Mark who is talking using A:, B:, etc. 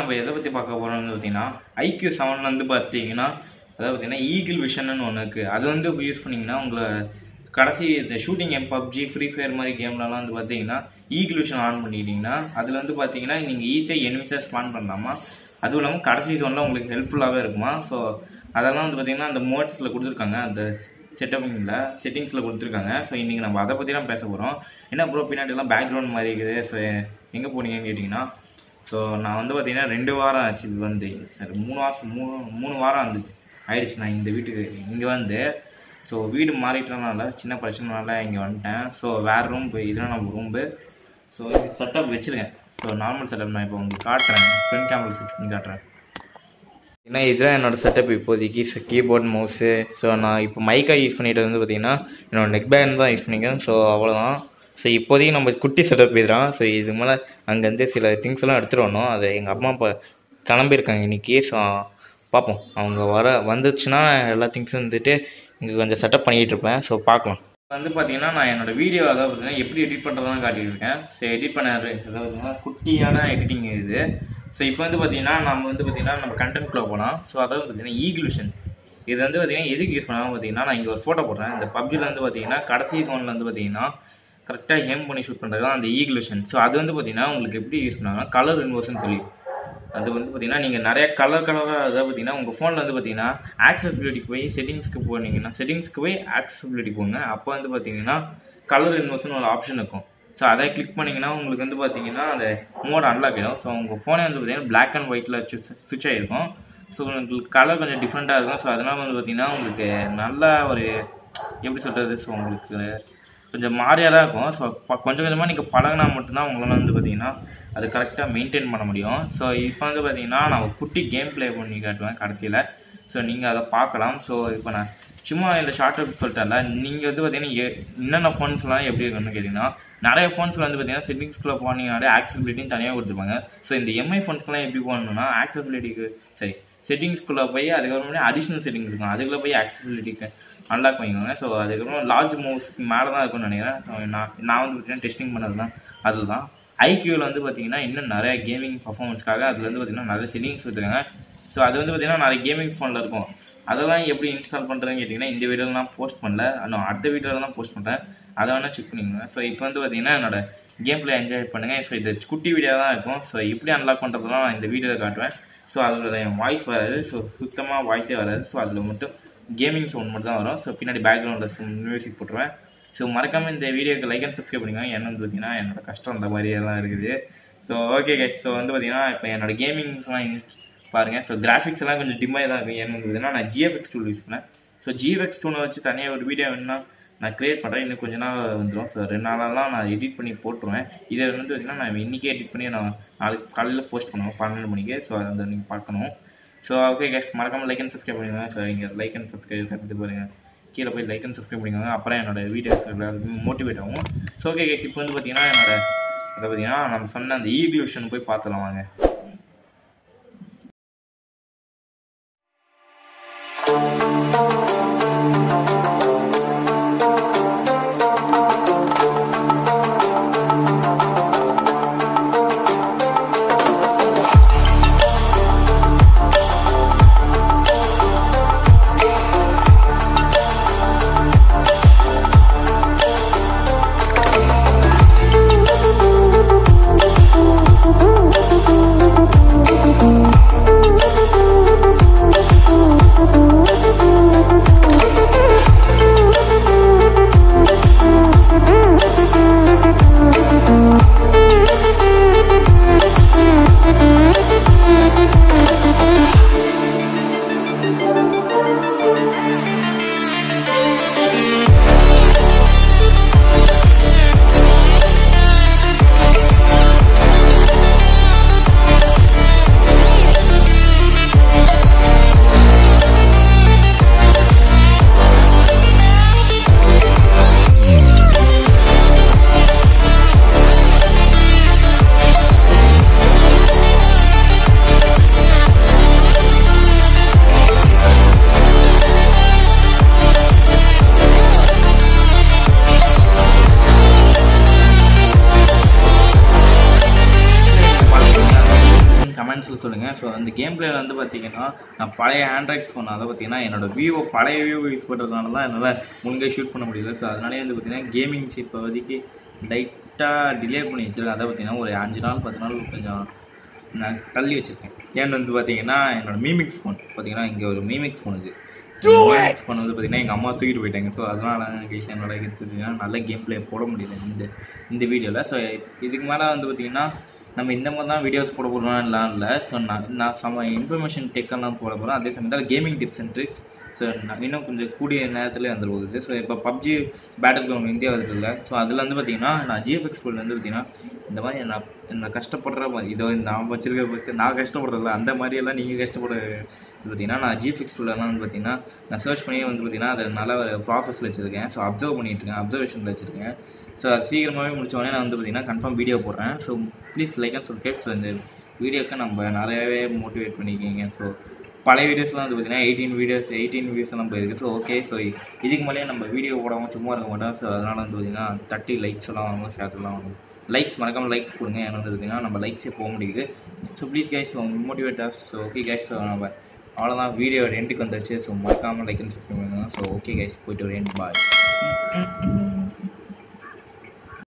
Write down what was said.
A: நம்ம எதை பற்றி பார்க்க போகிறோம்னு பார்த்தீங்கன்னா ஐக்யூ செவன் வந்து பார்த்தீங்கன்னா அதாவது பார்த்தீங்கன்னா ஈகிள் விஷன்னு ஒன்று இருக்குது அது வந்து யூஸ் பண்ணிங்கன்னா உங்களை கடைசி இந்த shooting game PUBG free fire மாதிரி கேம்லலாம் வந்து பார்த்தீங்கன்னா ஈகிள் விஷன் ஆன் பண்ணிட்டீங்கன்னா அதில் வந்து பார்த்தீங்கன்னா நீங்கள் ஈஸியாக எனிமிஸாக ஸ்பான் பண்ணலாமா அதுவும் இல்லாமல் கடைசி ஜோனில் உங்களுக்கு ஹெல்ப்ஃபுல்லாகவே இருக்குமா ஸோ அதெல்லாம் வந்து பார்த்தீங்கன்னா அந்த மோட்ஸில் கொடுத்துருக்காங்க அந்த செட்டப்பிங்கில் செட்டிங்ஸில் கொடுத்துருக்காங்க ஸோ இன்றைக்கி நம்ம அதை பற்றி தான் பேச போகிறோம் என்ன ப்ரோ பின்னாடி எல்லாம் பேக்ரவுண்ட் மாதிரி இருக்குது ஸோ எங்கே போனீங்கன்னு கேட்டிங்கன்னா ஸோ நான் வந்து பார்த்தீங்கன்னா ரெண்டு வாரம் ஆச்சு இது வந்து சரி மூணு மாதம் மூணு மூணு வாரம் இருந்துச்சு ஆயிடுச்சு நான் இந்த வீட்டுக்கு இங்கே வந்து ஸோ வீடு மாறிட்டனால சின்ன பிரச்சனைனால இங்கே வந்துட்டேன் ஸோ வேறு ரூம் போய் இதெல்லாம் நம்ம ரூம்பு ஸோ செட்டப் வச்சுருக்கேன் ஸோ நார்மல் செட்டப் நான் இப்போ உங்களுக்கு காட்டுறேன் ஃப்ரண்ட் கேமரா செட் பண்ணி காட்டுறேன் ஏன்னா இதுதான் என்னோட செட்டப் இப்போதைக்கு ஸோ கீபோர்ட் மவுஸு ஸோ நான் இப்போ மைக்காக யூஸ் பண்ணிட்டு வந்து பார்த்தீங்கன்னா என்னோட நெக் பேண்ட் தான் யூஸ் பண்ணிக்கிறேன் ஸோ அவ்வளோதான் ஸோ இப்போதைக்கு நம்ம குட்டி செட்டப் இதுதான் ஸோ இது மேலே அங்கேருந்து சில திங்ஸ் எல்லாம் எடுத்துகிட்டு வரணும் அதை எங்கள் அம்மா அப்பா கிளம்பியிருக்காங்க இன்றைக்கி ஸோ பார்ப்போம் அவங்க வர வந்துச்சுன்னா எல்லா திங்ஸும் வந்துட்டு இங்கே கொஞ்சம் செட்டப் பண்ணிகிட்டு இருப்பேன் ஸோ பார்க்கலாம் வந்து பார்த்தீங்கன்னா நான் என்னோட வீடியோ அதாவது பார்த்தீங்கன்னா எப்படி எடிட் பண்ணுறதுலாம் காட்டிட்டு இருக்கேன் ஸோ எடிட் பண்ணாரு அதாவது பார்த்தீங்கன்னா குட்டியான எடிட்டிங் இது ஸோ இப்போ வந்து பார்த்தீங்கன்னா நம்ம வந்து பார்த்தீங்கன்னா நம்ம கண்டென்ட்குள்ளே போகலாம் ஸோ அதாவது பார்த்தீங்கன்னா ஈகிள் விஷன் இது வந்து பார்த்தீங்கன்னா எதுக்கு யூஸ் பண்ணாமல் பார்த்தீங்கன்னா நான் இங்கே ஒரு ஃபோட்டோ போடுறேன் இந்த பப்ஜியில் வந்து பார்த்தீங்கன்னா கடைசி ஃபோனில் வந்து பார்த்தீங்கன்னா கரெக்டாக ஹேம் பண்ணி ஷூட் பண்ணுறது தான் அந்த ஈகிள் விஷன் ஸோ அது வந்து பார்த்தீங்கன்னா உங்களுக்கு எப்படி யூஸ் பண்ணாங்கன்னா கலர் இன்வர்ஷன் சொல்லி அது வந்து பார்த்தீங்கன்னா நீங்கள் நிறைய கலர் கலராக அதாவது பார்த்தீங்கன்னா உங்கள் ஃபோனில் வந்து பார்த்தீங்கன்னா ஆக்சசிபிலிட்டி போய் செட்டிங்ஸ்க்கு போனீங்கன்னா செட்டிங்ஸ்க்கு போய் ஆக்சசிபிலிட்டி போங்க அப்போ வந்து பார்த்தீங்கன்னா கலர் இன்வர்ஷன் ஒரு ஆப்ஷன் இருக்கும் ஸோ அதை கிளிக் பண்ணிங்கன்னா உங்களுக்கு வந்து பார்த்தீங்கன்னா அந்த மோட் அன்லாக் ஆகிடும் ஸோ உங்கள் ஃபோனே வந்து பார்த்தீங்கன்னா பிளாக் அண்ட் ஒயிட்டில் சுவிட்ச் ஆகிருக்கும் ஸோ உங்களுக்கு கலர் கொஞ்சம் டிஃப்ரெண்ட்டாக இருக்கும் ஸோ அதனால் வந்து பார்த்தீங்கன்னா உங்களுக்கு நல்ல ஒரு எப்படி சொல்கிறது ஸோ உங்களுக்கு கொஞ்சம் மாறியாக தான் இருக்கும் ஸோ கொஞ்சம் கொஞ்சமாக நீங்கள் பழகினா மட்டும்தான் உங்களால் வந்து பார்த்தீங்கன்னா அது கரெக்டாக மெயின்டைன் பண்ண முடியும் ஸோ இப்போ வந்து பார்த்தீங்கன்னா நான் ஒரு குட்டி கேம் ப்ளே பண்ணி காட்டுவேன் கடைசியில் ஸோ நீங்கள் அதை பார்க்கலாம் ஸோ இப்போ நான் சும்மா இந்த ஷார்ட் அவுட் சொல்லிட்டேன்ல நீங்கள் வந்து பார்த்தீங்கன்னா எ- என்னென்ன ஃபோன்ஸ்லாம் எப்படி இருக்குன்னு கேட்டிங்கன்னா நிறைய ஃபோன்ஸில் வந்து பார்த்தீங்கன்னா செட்டிங்ஸ்குள்ளே போனீங்கனாலே ஆக்சபிலிட்டின்னு தனியாக கொடுத்துருப்பாங்க ஸோ இந்த எம்ஐ ஃபோன்ஸ்க்குலாம் எப்படி போகணும்னா ஆக்சபிலிட்டிக்கு சரி செட்டிங்ஸ்குள்ளே போய் அதுக்கப்புறமே அடிஷ்னல் செட்டிங் இருக்கும் அதுக்குள்ளே போய் ஆக்சபிலிட்டிக்கு அன்லாக் பண்ணிக்கோங்க ஸோ அதுக்கப்புறம் லார்ஜ் மூவ்ஸ்க்கு மேலே தான் இருக்கும்னு நினைக்கிறேன் So, நான் நான் வந்து பார்த்தீங்கன்னா டெஸ்டிங் பண்ணது தான் அதில் தான் ஐக்யூவில் வந்து பார்த்தீங்கன்னா இன்னும் நிறைய கேமிங் பர்ஃபார்மன்ஸ்க்காக அதில் வந்து பார்த்தீங்கன்னா நிறைய செட்டிங்ஸ் வச்சுருக்காங்க ஸோ அது வந்து பார்த்தீங்கன்னா நிறைய கேமிங் ஃபோனில் இருக்கும் அதெல்லாம் எப்படி இன்ஸ்டால் பண்ணுறதுன்னு கேட்டிங்கன்னா இந்த வீடியோவில் நான் போஸ்ட் பண்ணல இன்னும் அடுத்த வீடியோவில் தான் போஸ்ட் பண்ணுறேன் அதை வேணால் செக் பண்ணிக்கோங்க ஸோ இப்போ வந்து பார்த்தீங்கன்னா என்னோட கேம் பிளே என்ஜாய் பண்ணுங்கள் ஸோ இது குட்டி வீடியோ தான் இருக்கும் ஸோ எப்படி அன்லாக் பண்ணுறதுலாம் நான் இந்த வீடியோவில் காட்டுவேன் ஸோ அதில் என் வாய்ஸ் வராது ஸோ சுத்தமாக வாய்ஸே வராது ஸோ அதில் மட்டும் கேமிங் சவுண்ட் மட்டும் தான் வரும் ஸோ பின்னாடி பேக்ரவுண்டில் மியூசிக் போட்டுருவேன் ஸோ மறக்காமல் இந்த வீடியோக்கு லைக் அண்ட் சப்ஸ்கிரைப் பண்ணிக்கோங்க என்ன வந்து பார்த்தீங்கன்னா என்னோட கஷ்டம் அந்த மாதிரி எல்லாம் இருக்குது ஸோ ஓகே கே ஸோ வந்து பார்த்தீங்கன்னா இப்போ என்னோட கேமிங்ஸ்லாம் பாருங்கள் ஸோ கிராஃபிக்ஸ் எல்லாம் கொஞ்சம் டிம்மாக தான் இருக்கும் ஏன்னு வந்து பார்த்தீங்கன்னா நான் ஜிஎஃப்எக்ஸ் டூல் யூஸ் பண்ணேன் ஸோ ஜிஎஃப்எக்ஸ் டூனை வச்சு தனியாக ஒரு வீடியோ வேணும்னா நான் க்ரியேட் பண்ணுறேன் இன்னும் கொஞ்ச நாள் வந்துடும் ஸோ ரெண்டு நாளெல்லாம் நான் எடிட் பண்ணி போட்டுருவேன் இதை வந்து பார்த்தீங்கன்னா நான் இன்றைக்கே எடிட் பண்ணி நான் நாளைக்கு காலையில் போஸ்ட் பண்ணுவேன் பன்னெண்டு மணிக்கு ஸோ அதை வந்து நீங்கள் பார்க்கணும் ஸோ ஓகே கேஸ் மறக்காமல் லைக் அண்ட் சப்ஸ்கிரைப் பண்ணிடுங்க ஸோ இங்கே லைக் அண்ட் சப்ஸ்கிரைப் கற்றுட்டு பாருங்கள் கீழே போய் லைக் அண்ட் சப்ஸ்கிரைப் பண்ணிக்கோங்க அப்புறம் என்னோட வீடியோஸ் மோட்டிவேட் ஆகும் ஸோ ஓகே கேஸ் இப்போ வந்து பார்த்தீங்கன்னா என்னோட அதை பார்த்தீங்கன்னா நம்ம சொன்ன அந்த ஈக்லூஷன் போய் பார்த்துலாம் வாங்க
B: Thank
A: கமெண்ட்ஸில் சொல்லுங்கள் ஸோ அந்த கேம் பிளேயில் வந்து பார்த்தீங்கன்னா நான் பழைய ஆண்ட்ராய்ட் ஃபோன் அதை பார்த்தீங்கன்னா என்னோட விவோ பழைய விவோ யூஸ் பண்ணுறதுனால தான் என்னால் முழுங்க ஷூட் பண்ண முடியல ஸோ அதனாலே வந்து பார்த்தீங்கன்னா கேமிங்ஸ் இப்போதைக்கு லைட்டாக டிலே பண்ணி வச்சிருக்கேன் அதை பார்த்தீங்கன்னா ஒரு அஞ்சு நாள் பத்து நாள் கொஞ்சம் நான் தள்ளி வச்சிருக்கேன் ஏன்னு வந்து பார்த்தீங்கன்னா என்னோட மீமிக்ஸ் ஃபோன் பார்த்தீங்கன்னா இங்கே ஒரு மீமிக்ஸ் ஃபோன் இது மீமிக்ஸ் ஃபோன் வந்து பார்த்தீங்கன்னா எங்கள் அம்மா தூக்கிட்டு போயிட்டாங்க ஸோ அதனால guys என்னோட இது பார்த்தீங்கன்னா நல்ல கேம் ப்ளே போட முடியல இந்த இந்த வீடியோவில் ஸோ இதுக்கு மேலே வந்து பார்த்தீங்கன்னா நம்ம இந்த மாதிரி தான் வீடியோஸ் போட போகிறோம்லாம் இல்லை ஸோ நான் நான் சம இன்ஃபர்மேஷன் டெக்கெல்லாம் போட போகிறோம் அதே சமயத்தில் gaming tips and tricks so நான் இன்னும் கொஞ்சம் கூடிய நேரத்தில் வந்துட போகுது ஸோ இப்போ பப்ஜி பேட்டில் கிரவுண்ட் இந்தியா இருக்குல்ல ஸோ அதில் வந்து பார்த்தீங்கன்னா நான் ஜிஎஃப்எக்ஸ் ஸ்கூலில் வந்து பார்த்தீங்கன்னா இந்த மாதிரி நான் நான் கஷ்டப்படுற மாதிரி இதோ இந்த நான் வச்சிருக்க பற்றி நான் கஷ்டப்படுறதில்ல அந்த மாதிரியெல்லாம் நீங்கள் கஷ்டப்பட இது பார்த்தீங்கன்னா நான் ஜிஎஃப்எக்ஸ் ஸ்கூலெல்லாம் வந்து பார்த்தீங்கன்னா நான் சர்ச் பண்ணி வந்து பார்த்தீங்கன்னா அதை நல்ல ஒரு ப்ராசஸில் வச்சுருக்கேன் ஸோ அப்சர்வ் பண்ணிட்டு இருக்கேன் அப்சர்வேஷனில் வச்சுருக்கேன் ஸோ அது சீக்கிரமாகவே முடிச்ச உடனே நான் வந்து பார்த்தீங்கன்னா கன்ஃபார்ம் வீடியோ போடுறேன் so please like and subscribe so இந்த வீடியோக்கு நம்ம நிறையவே மோட்டிவேட் பண்ணிக்கிங்க ஸோ பழைய வீடியோஸ்லாம் வந்து பார்த்தீங்கன்னா எயிட்டீன் வீடியோஸ் எயிட்டீன் வியூஸ் எல்லாம் போயிருக்கு ஸோ ஓகே ஸோ இதுக்கு மேலேயே நம்ம வீடியோ போடாமல் சும்மா இருக்க மாட்டோம் ஸோ அதனால் வந்து பார்த்தீங்கன்னா தேர்ட்டி லைக்ஸ் எல்லாம் வாங்கணும் ஷேர்ஸ் எல்லாம் வாங்கணும் லைக்ஸ் மறக்காமல் லைக் கொடுங்க ஏன்னா வந்து பார்த்தீங்கன்னா நம்ம லைக்ஸே போக முடியுது so please guys motivators so okay guys so நம்ம அவ்வளோதான் வீடியோ எண்டுக்கு வந்துருச்சு ஸோ மறக்காமல் லைக் அண்ட் சப்ஸ்கிரைப் பண்ணுங்க ஸோ ஓகே கைஸ் போயிட்டு ஒரு எண்ட் பாய்